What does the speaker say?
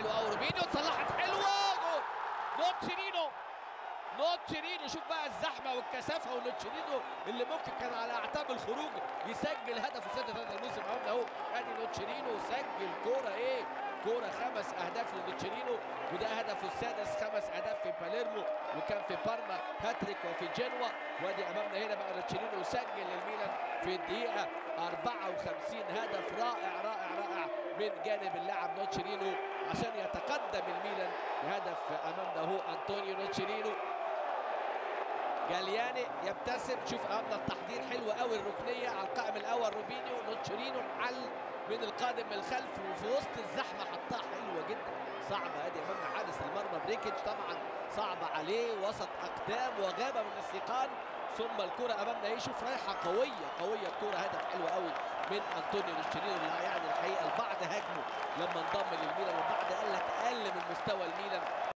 حلو قوي روبينيو صلحت حلوه جول. نوتشيرينو نوتشيرينو شوف بقى الزحمه والكثافه ونوتشيرينو اللي ممكن كان على اعتاب الخروج يسجل هدف السادس هذا الموسم اهو اهو ادي نوتشيرينو سجل كوره ايه كوره خمس اهداف لنوتشيرينو وده هدفه السادس خمس اهداف في باليرمو وكان في بارما هاتريك وفي جنوا وادي امامنا هنا بقى نوتشيرينو سجل للميلان في الدقيقه 54 هدف رائع رائع رائع من جانب اللاعب نوتشيرينو عشان يتقدم الميلان بهدف امامنا هو انطونيو نوتشيرينو جالياني يبتسم شوف امامنا التحضير حلو قوي الركنيه على القائم الاول روبينيو نوتشيرينو حل من القادم من الخلف وفي وسط الزحمه حطها حلوه جدا صعبه ادي امامنا حارس المرمى بريكيتش طبعا صعبه عليه وسط اقدام وغابه من الثقان ثم الكره امامنا ايه شوف رايحه قويه قويه الكره هدف حلو قوي من انطونيو نوتشيرينو اللي يعني الحقيقه البعض هاجمه لما انضم للميلان والبعض قال لك اقل من مستوى الميلان